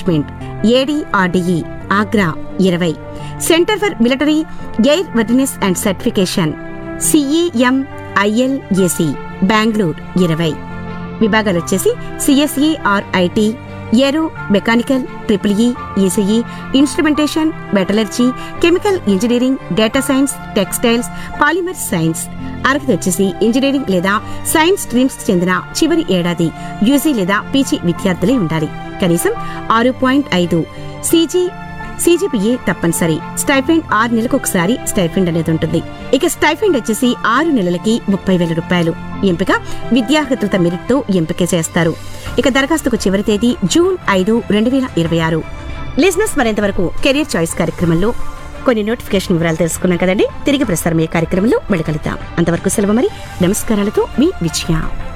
management ADRDE Agra ఇరవై centre for military airworthiness and certification CEM ILAC Bengaluru ఇరవై విభాగాలు వచ్చేసి CSE or IT aero mechanical triple E ECE instrumentation metallurgy chemical engineering data science textiles polymer science అర్హత వచ్చేసి engineering లేదా science streams చెందిన చివరి ఏడాది యూజీ లేదా పీజీ విద్యార్థులే ఉండాలి కనీసం ఆరు పాయింట్ ఐదు సీజీ సీజీపీఏ తప్పనిసరి స్టైఫెండ్ ఆరు నెలలకు ఒకసారి స్టైఫెండ్ అనేది ఉంటుంది ఇక స్టైఫెండ్ వచ్చేసి ఆరు నెలలకి ముప్పై వేల రూపాయలు ఎంపిక విద్యార్హతలతో మెరిట్తో ఎంపిక చేస్తారు ఇక దరఖాస్తుకు చివరి తేదీ జూన్ ఐదు రెండు వేల ఇరవై ఆరు లిజినెస్ మరింతవరకు కెరీర్ చాయిస్ కార్యక్రమంలో కొన్ని నోటిఫికేషన్ వివరాలు తెలుసుకున్నాం కదండి తిరిగి ప్రసారం ఈ కార్యక్రమంలో వెళ్ళగలుగుతాం అంతవరకు సెలవు మరి నమస్కారాలతో మీ విజయ